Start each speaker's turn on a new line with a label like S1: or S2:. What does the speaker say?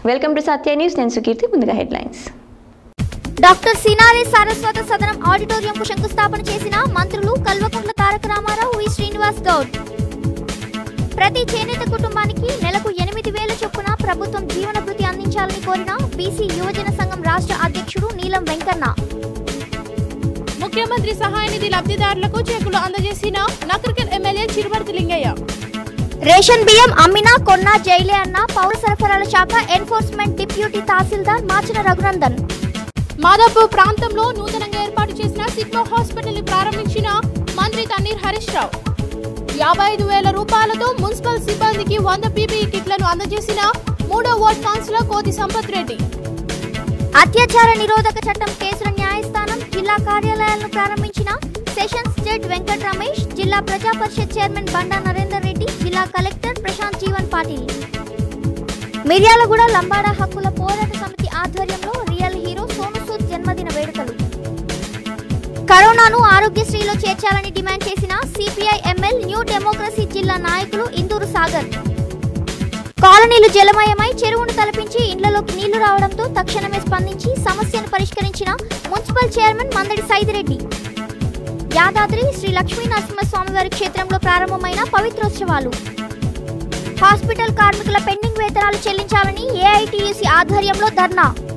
S1: welcome to Satya news నేను సుకీర్తి ముందుగా headlines
S2: doctor Cinare Saraswatha Sadanam ఆడిటోరియంకు శంకుస్థాపన చేసిన మంత్రులు కల్వకుంట్ల తారక రామారావు వి శ్రీనివాస్ గౌడ్ ప్రతి చేనేత కుటుంబానికి నెలకు ఎనిమిది వేల చొప్పున ప్రభుత్వం జీవన భృతి అందించాలని కోరిన బీసీ యువజన సంఘం రాష్ట్ర అధ్యక్షుడు నీలం వెంకన్న
S3: ముఖ్యమంత్రి సహాయ నిధి లబ్ధిదారులకు చెక్కులు అందజేసిన నకరికల్ ఎమ్మెల్యే చిరుమర్తి లింగయ్య
S2: రేషన్ బియ్యం అమ్మినా కొన్నా జైలే అన్న పౌర సరఫరాల శాఖ ఎన్ఫోర్స్మెంట్ డిప్యూటీ తహసీల్దార్ మాచిన రఘునందన్
S3: మాదాపూర్ ప్రాంతంలో నూతనంగా ఏర్పాటు చేసిన సిగ్మా హాస్పిటల్ ని ప్రారంభించిన మంత్రి తన్నీర్ హరీష్ రావు యాభై ఐదు వేల రూపాయలతో మున్సిపల్ సిబ్బందికి వంద పీపీఈ కిట్లను అందజేసిన మూడో వార్డ్ కౌన్సిలర్ కోతి సంపత్ రెడ్డి
S2: అత్యాచార నిరోధక చట్టం కేసుల న్యాయస్థానం జిల్లా కార్యాలయాలను ప్రారంభించిన సెషన్స్ జడ్జ్ వెంకట రమేష్ జిల్లా ప్రజా పరిషత్ చైర్మన్ బండా నరేందర్ రెడ్డి జిల్లా కలెక్టర్ ప్రశాంత్ జీవన్ పాటిల్ మిర్యాలగూడ లంబాడా హక్కుల పోరాట సమితి ఆధ్వర్యంలో రియల్ హీరో సోను సూద్ జన్మదిన వేడుకలు కరోనాను ఆరోగ్యశ్రీలో చేర్చాలని డిమాండ్ చేసిన సిపిఐ ఎంఎల్ న్యూ డెమోక్రసీ జిల్లా నాయకులు ఇందూరు సాగర్ కాలనీలు జలమయమై చెరువును తలపించి ఇండ్లలోకి నీళ్లు రావడంతో తక్షణమే స్పందించి సమస్యను పరిష్కరించిన మున్సిపల్ చైర్మన్ మందడి సైదిరెడ్డి యాదాద్రి శ్రీ లక్ష్మీ నరసింహస్వామివారి క్షేత్రంలో ప్రారంభమైన పవిత్రోత్సవాలు హాస్పిటల్ కార్మికుల పెండింగ్ వేతనాలు చెల్లించాలని ఏఐటియుసి ఆధ్వర్యంలో ధర్నా